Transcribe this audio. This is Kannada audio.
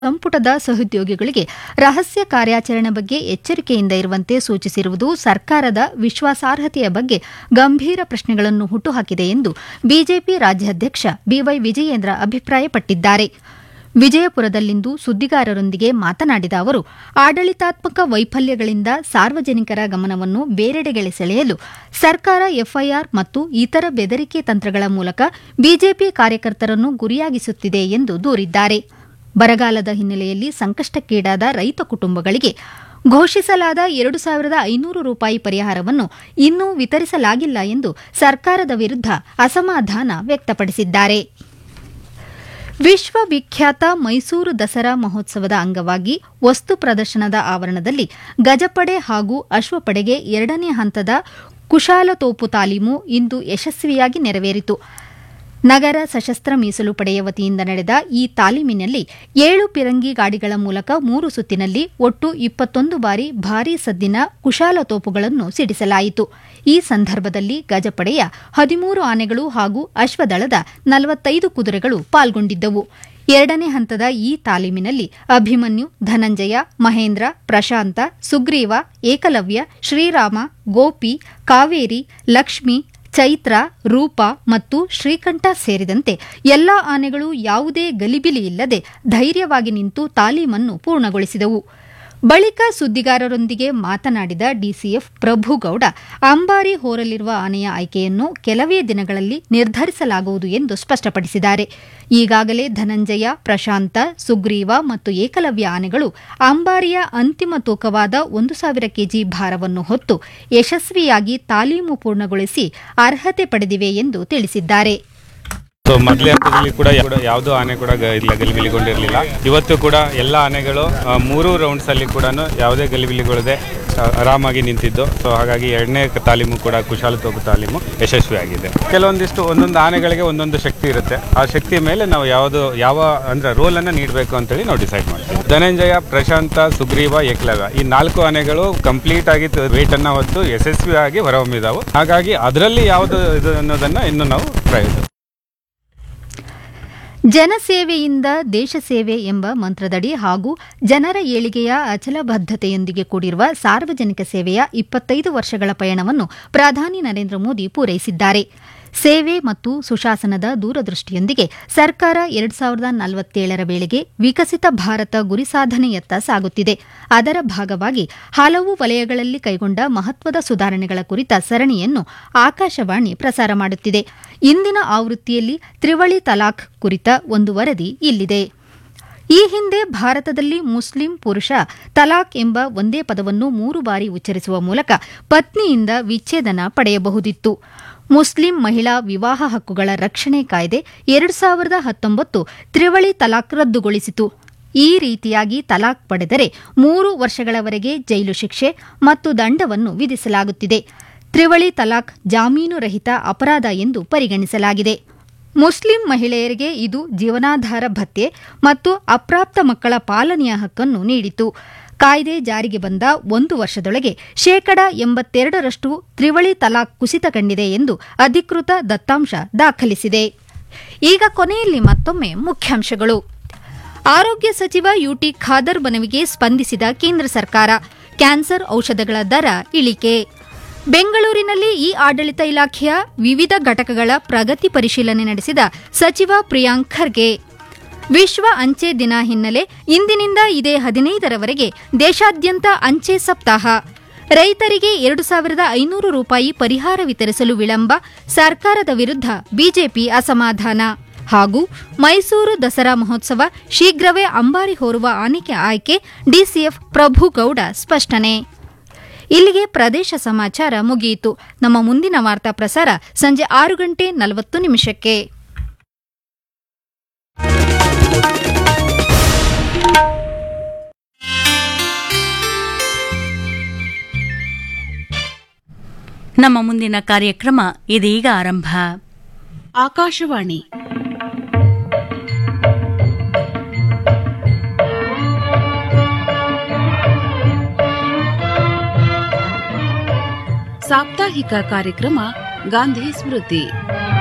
ಸಂಪುಟದ ಸಹೋದ್ಯೋಗಿಗಳಿಗೆ ರಹಸ್ಯ ಕಾರ್ಯಾಚರಣೆ ಬಗ್ಗೆ ಎಚ್ಚರಿಕೆಯಿಂದ ಇರುವಂತೆ ಸೂಚಿಸಿರುವುದು ಸರ್ಕಾರದ ವಿಶ್ವಾಸಾರ್ಹತೆಯ ಬಗ್ಗೆ ಗಂಭೀರ ಪ್ರಶ್ನೆಗಳನ್ನು ಹುಟ್ಟುಹಾಕಿದೆ ಎಂದು ಬಿಜೆಪಿ ರಾಜ್ಯಾಧ್ಯಕ್ಷ ಬಿವೈ ವಿಜಯೇಂದ್ರ ಅಭಿಪ್ರಾಯಪಟ್ಟಿದ್ದಾರೆ ವಿಜಯಪುರದಲ್ಲಿಂದು ಸುದ್ದಿಗಾರರೊಂದಿಗೆ ಮಾತನಾಡಿದ ಅವರು ಆಡಳಿತಾತ್ಮಕ ವೈಫಲ್ಯಗಳಿಂದ ಸಾರ್ವಜನಿಕರ ಗಮನವನ್ನು ಬೇರೆಡೆಗೆ ಸೆಳೆಯಲು ಸರ್ಕಾರ ಎಫ್ಐಆರ್ ಮತ್ತು ಇತರ ಬೆದರಿಕೆ ತಂತ್ರಗಳ ಮೂಲಕ ಬಿಜೆಪಿ ಕಾರ್ಯಕರ್ತರನ್ನು ಗುರಿಯಾಗಿಸುತ್ತಿದೆ ಎಂದು ದೂರಿದ್ದಾರೆ ಬರಗಾಲದ ಹಿನ್ನೆಲೆಯಲ್ಲಿ ಸಂಕಷ್ಟಕ್ಕೀಡಾದ ರೈತ ಕುಟುಂಬಗಳಿಗೆ ಘೋಷಿಸಲಾದ ಎರಡು ಸಾವಿರದ ಐನೂರು ರೂಪಾಯಿ ಪರಿಹಾರವನ್ನು ಇನ್ನೂ ವಿತರಿಸಲಾಗಿಲ್ಲ ಎಂದು ಸರ್ಕಾರದ ವಿರುದ್ಧ ಅಸಮಾಧಾನ ವ್ಯಕ್ತಪಡಿಸಿದ್ದಾರೆ ವಿಶ್ವವಿಖ್ಯಾತ ಮೈಸೂರು ದಸರಾ ಮಹೋತ್ಸವದ ಅಂಗವಾಗಿ ವಸ್ತು ಪ್ರದರ್ಶನದ ಆವರಣದಲ್ಲಿ ಗಜಪಡೆ ಹಾಗೂ ಅಶ್ವಪಡೆಗೆ ಎರಡನೇ ಹಂತದ ಕುಶಾಲತೋಪು ತಾಲೀಮು ಇಂದು ಯಶಸ್ವಿಯಾಗಿ ನೆರವೇರಿತು ನಗರ ಸಶಸ್ತ್ರ ಮೀಸಲು ಪಡೆಯ ವತಿಯಿಂದ ನಡೆದ ಈ ತಾಲೀಮಿನಲ್ಲಿ ಏಳು ಪಿರಂಗಿ ಗಾಡಿಗಳ ಮೂಲಕ ಮೂರು ಸುತ್ತಿನಲ್ಲಿ ಒಟ್ಟು ಇಪ್ಪತ್ತೊಂದು ಬಾರಿ ಭಾರೀ ಸದ್ದಿನ ಕುಶಾಲತೋಪುಗಳನ್ನು ಸಿಡಿಸಲಾಯಿತು ಈ ಸಂದರ್ಭದಲ್ಲಿ ಗಜಪಡೆಯ ಹದಿಮೂರು ಆನೆಗಳು ಹಾಗೂ ಅಶ್ವದಳದ ನಲವತ್ತೈದು ಕುದುರೆಗಳು ಪಾಲ್ಗೊಂಡಿದ್ದವು ಎರಡನೇ ಹಂತದ ಈ ತಾಲೀಮಿನಲ್ಲಿ ಅಭಿಮನ್ಯು ಧನಂಜಯ ಮಹೇಂದ್ರ ಪ್ರಶಾಂತ ಸುಗ್ರೀವ ಏಕಲವ್ಯ ಶ್ರೀರಾಮ ಗೋಪಿ ಕಾವೇರಿ ಲಕ್ಷ್ಮಿ ಚೈತ್ರ ರೂಪ ಮತ್ತು ಶ್ರೀಕಂಠ ಸೇರಿದಂತೆ ಎಲ್ಲಾ ಆನೆಗಳು ಯಾವುದೇ ಗಲಿಬಿಲಿ ಇಲ್ಲದೆ ಧೈರ್ಯವಾಗಿ ನಿಂತು ತಾಲೀಮನ್ನು ಪೂರ್ಣಗೊಳಿಸಿದವು ಬಳಿಕ ಸುದ್ದಿಗಾರರೊಂದಿಗೆ ಮಾತನಾಡಿದ ಡಿಸಿಎಫ್ ಪ್ರಭುಗೌಡ ಅಂಬಾರಿ ಹೋರಲಿರುವ ಆನೆಯ ಆಯ್ಕೆಯನ್ನು ಕೆಲವೇ ದಿನಗಳಲ್ಲಿ ನಿರ್ಧರಿಸಲಾಗುವುದು ಎಂದು ಸ್ಪಷ್ಟಪಡಿಸಿದ್ದಾರೆ ಈಗಾಗಲೇ ಧನಂಜಯ ಪ್ರಶಾಂತ ಸುಗ್ರೀವ ಮತ್ತು ಏಕಲವ್ಯ ಆನೆಗಳು ಅಂಬಾರಿಯ ಅಂತಿಮ ತೂಕವಾದ ಒಂದು ಸಾವಿರ ಕೆಜಿ ಭಾರವನ್ನು ಹೊತ್ತು ಯಶಸ್ವಿಯಾಗಿ ತಾಲೀಮು ಪೂರ್ಣಗೊಳಿಸಿ ಅರ್ಹತೆ ಪಡೆದಿವೆ ಎಂದು ತಿಳಿಸಿದ್ದಾರೆ ಸೊ ಮೊದಲೇ ಹಂತದಲ್ಲಿ ಕೂಡ ಯಾವುದೋ ಆನೆ ಕೂಡ ಗ- ಇಲ್ಲ ಗಲಿಬಿಲಿಗೊಂಡಿರಲಿಲ್ಲ ಇವತ್ತು ಕೂಡ ಎಲ್ಲ ಆನೆಗಳು ಆ, ಮೂರು ರೌಂಡ್ಸ್ ಅಲ್ಲಿ ಕೂಡ ಯಾವುದೇ ಗಲಿಬಿಲಿಗೊಳ್ಳದೆ ಆ, ಆರಾಮಾಗಿ ನಿಂತಿದ್ದು ಸೊ ಹಾಗಾಗಿ ಎರಡನೇ ಕ- ತಾಲೀಮು ಕೂಡ ಕುಶಾಲತೋಪು ತಾಲೀಮು ಯಶಸ್ವಿಯಾಗಿದೆ ಕೆಲವೊಂದಿಷ್ಟು ಒಂದೊಂದು ಆನೆಗಳಿಗೆ ಒಂದೊಂದು ಶಕ್ತಿ ಇರುತ್ತೆ ಆ ಶಕ್ತಿ ಮೇಲೆ ನಾವು ಯಾವುದು ಯಾವ ಅಂದ್ರೆ ರೋಲ್ ಅನ್ನ ನೀಡಬೇಕು ಅಂತೇಳಿ ನಾವು ಡಿಸೈಡ್ ಮಾಡ್ತೀವಿ ಧನಂಜಯ ಪ್ರಶಾಂತ ಸುಗ್ರೀವ ಏಕಲವ್ಯ ಈ ನಾಲ್ಕು ಆನೆಗಳು ಕಂಪ್ಲೀಟ್ ಆಗಿ ವೇಟ್ ಅನ್ನ ಹೊತ್ತು ಯಶಸ್ವಿಯಾಗಿ ಹೊರಹೊಮ್ಮಿದಾವು ಹಾಗಾಗಿ ಅದರಲ್ಲಿ ಯಾವುದು ಇದು ಅನ್ನೋದನ್ನ ಇನ್ನು ನಾವು ಪ್ರಯೋಗ ಜನಸೇವೆಯಿಂದ ದೇಶ ಸೇವೆ ಎಂಬ ಮಂತ್ರದಡಿ ಹಾಗೂ ಜನರ ಏಳಿಗೆಯ ಅಚಲ ಬದ್ಧತೆಯೊಂದಿಗೆ ಕೂಡಿರುವ ಸಾರ್ವಜನಿಕ ಸೇವೆಯ ಇಪ್ಪತ್ತೈದು ವರ್ಷಗಳ ಪಯಣವನ್ನು ಪ್ರಧಾನಿ ನರೇಂದ್ರ ಮೋದಿ ಪೂರೈಸಿದ್ದಾರೆ ಸೇವೆ ಮತ್ತು ಸುಶಾಸನದ ದೂರದೃಷ್ಟಿಯೊಂದಿಗೆ ಸರ್ಕಾರ ಎರಡು ಸಾವಿರದ ನಲವತ್ತೇಳರ ವೇಳೆಗೆ ವಿಕಸಿತ ಭಾರತ ಗುರಿ ಸಾಧನೆಯತ್ತ ಸಾಗುತ್ತಿದೆ ಅದರ ಭಾಗವಾಗಿ ಹಲವು ವಲಯಗಳಲ್ಲಿ ಕೈಗೊಂಡ ಮಹತ್ವದ ಸುಧಾರಣೆಗಳ ಕುರಿತ ಸರಣಿಯನ್ನು ಆಕಾಶವಾಣಿ ಪ್ರಸಾರ ಮಾಡುತ್ತಿದೆ ಇಂದಿನ ಆವೃತ್ತಿಯಲ್ಲಿ ತ್ರಿವಳಿ ತಲಾಖ್ ಕುರಿತ ಒಂದು ವರದಿ ಇಲ್ಲಿದೆ ಈ ಹಿಂದೆ ಭಾರತದಲ್ಲಿ ಮುಸ್ಲಿಂ ಪುರುಷ ತಲಾಕ್ ಎಂಬ ಒಂದೇ ಪದವನ್ನು ಮೂರು ಬಾರಿ ಉಚ್ಚರಿಸುವ ಮೂಲಕ ಪತ್ನಿಯಿಂದ ವಿಚ್ಛೇದನ ಪಡೆಯಬಹುದಿತ್ತು ಮುಸ್ಲಿಂ ಮಹಿಳಾ ವಿವಾಹ ಹಕ್ಕುಗಳ ರಕ್ಷಣೆ ಕಾಯ್ದೆ ಎರಡು ಸಾವಿರದ ಹತ್ತೊಂಬತ್ತು ತ್ರಿವಳಿ ತಲಾಕ್ ರದ್ದುಗೊಳಿಸಿತು ಈ ರೀತಿಯಾಗಿ ತಲಾಕ್ ಪಡೆದರೆ ಮೂರು ವರ್ಷಗಳವರೆಗೆ ಜೈಲು ಶಿಕ್ಷೆ ಮತ್ತು ದಂಡವನ್ನು ವಿಧಿಸಲಾಗುತ್ತಿದೆ ತ್ರಿವಳಿ ತಲಾಕ್ ಜಾಮೀನು ರಹಿತ ಅಪರಾಧ ಎಂದು ಪರಿಗಣಿಸಲಾಗಿದೆ ಮುಸ್ಲಿಂ ಮಹಿಳೆಯರಿಗೆ ಇದು ಜೀವನಾಧಾರ ಭತ್ಯೆ ಮತ್ತು ಅಪ್ರಾಪ್ತ ಮಕ್ಕಳ ಪಾಲನೆಯ ಹಕ್ಕನ್ನು ನೀಡಿತು ಕಾಯ್ದೆ ಜಾರಿಗೆ ಬಂದ ಒಂದು ವರ್ಷದೊಳಗೆ ಶೇಕಡ ಎಂಬತ್ತೆರಡರಷ್ಟು ತ್ರಿವಳಿ ತಲಾಕ್ ಕುಸಿತ ಕಂಡಿದೆ ಎಂದು ಅಧಿಕೃತ ದತ್ತಾಂಶ ದಾಖಲಿಸಿದೆ ಈಗ ಕೊನೆಯಲ್ಲಿ ಮತ್ತೊಮ್ಮೆ ಮುಖ್ಯಾಂಶಗಳು ಆರೋಗ್ಯ ಸಚಿವ ಯುಟಿ ಖಾದರ್ ಮನವಿಗೆ ಸ್ಪಂದಿಸಿದ ಕೇಂದ್ರ ಸರ್ಕಾರ ಕ್ಯಾನ್ಸರ್ ಔಷಧಗಳ ದರ ಇಳಿಕೆ ಬೆಂಗಳೂರಿನಲ್ಲಿ ಇ ಆಡಳಿತ ಇಲಾಖೆಯ ವಿವಿಧ ಘಟಕಗಳ ಪ್ರಗತಿ ಪರಿಶೀಲನೆ ನಡೆಸಿದ ಸಚಿವ ಪ್ರಿಯಾಂಕ್ ಖರ್ಗೆ ವಿಶ್ವ ಅಂಚೆ ದಿನ ಹಿನ್ನೆಲೆ ಇಂದಿನಿಂದ ಇದೇ ಹದಿನೈದರವರೆಗೆ ದೇಶಾದ್ಯಂತ ಅಂಚೆ ಸಪ್ತಾಹ ರೈತರಿಗೆ ಎರಡು ಸಾವಿರದ ಐನೂರು ರೂಪಾಯಿ ಪರಿಹಾರ ವಿತರಿಸಲು ವಿಳಂಬ ಸರ್ಕಾರದ ವಿರುದ್ಧ ಬಿಜೆಪಿ ಅಸಮಾಧಾನ ಹಾಗೂ ಮೈಸೂರು ದಸರಾ ಮಹೋತ್ಸವ ಶೀಘ್ರವೇ ಅಂಬಾರಿ ಹೊರುವ ಆನೆಗೆ ಆಯ್ಕೆ ಡಿಸಿಎಫ್ ಪ್ರಭುಗೌಡ ಸ್ಪಷ್ಟನೆ ಇಲ್ಲಿಗೆ ಪ್ರದೇಶ ಸಮಾಚಾರ ಮುಗಿಯಿತು ನಮ್ಮ ಮುಂದಿನ ವಾರ್ತಾ ಪ್ರಸಾರ ಸಂಜೆ ಆರು ಗಂಟೆ ನಲವತ್ತು ನಿಮಿಷಕ್ಕೆ ನಮ್ಮ ಮುಂದಿನ ಕಾರ್ಯಕ್ರಮ ಇದೀಗ ಆರಂಭ ಆಕಾಶವಾಣಿ ಸಾಪ್ತಾಹಿಕ ಕಾರ್ಯಕ್ರಮ ಗಾಂಧಿ ಸ್ಮೃತಿ